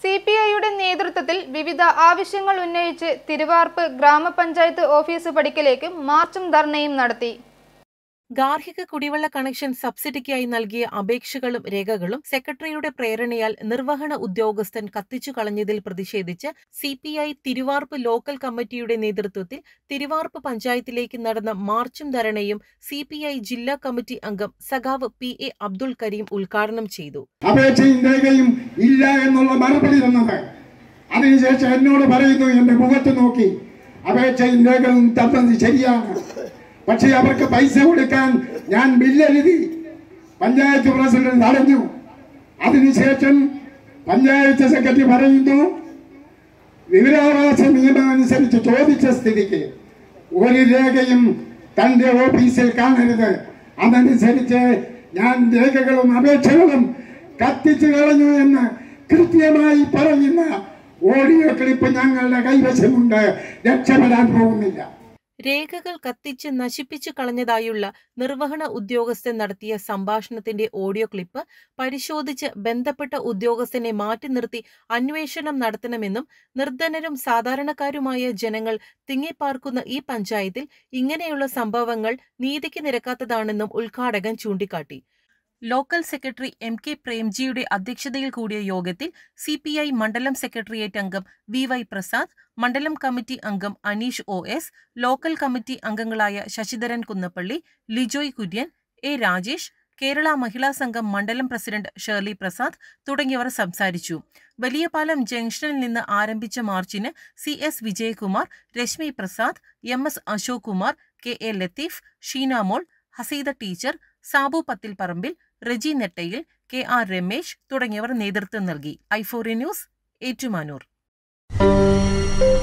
C P ഐയുടെ നേതൃത്വത്തിൽ വിവിധ ആവശ്യങ്ങൾ ഉന്നയിച്ച് തിരുവാർപ്പ് ഗ്രാമപഞ്ചായത്ത് ഓഫീസ് പടിക്കലേക്ക് മാർച്ചും ധർണയും നടത്തി ഗാർഹിക കുടിവെള്ള കണക്ഷൻ സബ്സിഡിക്കായി നൽകിയ അപേക്ഷകളും രേഖകളും സെക്രട്ടറിയുടെ പ്രേരണയാൽ നിർവഹണ ഉദ്യോഗസ്ഥൻ കത്തിച്ചു കളഞ്ഞതിൽ പ്രതിഷേധിച്ച് C P I Thiruvarppu local committee നേതൃത്വത്തിൽ തിരുവാർപ്പ് പഞ്ചായത്തിലേക്ക് നടന്ന മാർച്ചും ധരണയും സി പി ഐ ജില്ലാ കമ്മിറ്റി അംഗം സഖാവ് പി എ അബ്ദുൾ കരീം ഉദ്ഘാടനം ചെയ്തു അപേക്ഷയും രേഖയും ഇല്ല എന്നുള്ള മറുപടി തന്നത് അതിനുശേഷം എന്നോട് പറയുന്നു എന്റെ മുഖത്ത് നോക്കി അപേക്ഷയും രേഖയും തന്നത് ശരിയാണ് പക്ഷേ അവർക്ക് പൈസ കൊടുക്കാൻ ഞാൻ ബില്ലെഴുതി പഞ്ചായത്ത് പ്രസിഡന്റ് തടഞ്ഞു അതിനുശേഷം പഞ്ചായത്ത് സെക്രട്ടറി പറയുന്നു വിവരാവകാശ നിയമം അനുസരിച്ച് ചോദിച്ച സ്ഥിതിക്ക് ഒരു രേഖയും തന്റെ ഓഫീസിൽ കാണരുത് അതനുസരിച്ച് ഞാൻ രേഖകളും അപേക്ഷകളും കത്തിച്ചു കളഞ്ഞു എന്ന് കൃത്യമായി പറയുന്ന ഓഡിയോ ക്ലിപ്പ് ഞങ്ങളുടെ കൈവശമുണ്ട് രക്ഷപ്പെടാൻ പോകുന്നില്ല രേഖകൾ കത്തിച്ച് നശിപ്പിച്ചു കളഞ്ഞതായുള്ള നിർവഹണ ഉദ്യോഗസ്ഥൻ നടത്തിയ സംഭാഷണത്തിന്റെ ഓഡിയോ ക്ലിപ്പ് പരിശോധിച്ച് ബന്ധപ്പെട്ട ഉദ്യോഗസ്ഥനെ മാറ്റി നിർത്തി അന്വേഷണം നടത്തണമെന്നും നിർധനരും സാധാരണക്കാരുമായ ജനങ്ങൾ തിങ്ങിപ്പാർക്കുന്ന ഈ പഞ്ചായത്തിൽ ഇങ്ങനെയുള്ള സംഭവങ്ങൾ നീതിക്ക് നിരക്കാത്തതാണെന്നും ഉദ്ഘാടകൻ ചൂണ്ടിക്കാട്ടി ലോക്കൽ സെക്രട്ടറി എം കെ പ്രേംജിയുടെ അധ്യക്ഷതയിൽ കൂടിയ യോഗത്തിൽ സി പി ഐ മണ്ഡലം സെക്രട്ടേറിയറ്റ് അംഗം വി വൈ പ്രസാദ് മണ്ഡലം കമ്മിറ്റി അംഗം Aneesh O S local committee അംഗങ്ങളായ ശശിധരൻ കുന്നപ്പള്ളി ലിജോയ് കുര്യൻ എ രാജേഷ് കേരള മഹിളാ സംഘം മണ്ഡലം പ്രസിഡന്റ് ഷേർലി പ്രസാദ് തുടങ്ങിയവർ സംസാരിച്ചു വലിയപാലം ജംഗ്ഷനിൽ നിന്ന് ആരംഭിച്ച മാർച്ചിന് C S Vijayakumar Reshmi Prasad M S Ashok Kumar K A Latheef Sheenamol Haseeda teacher Sabu Pathil Parambil Reji Nettayil K R Ramesh തുടങ്ങിയവർ നേതൃത്വം നൽകി ഐഫോറി ന്യൂസ് ഏറ്റുമാനൂർ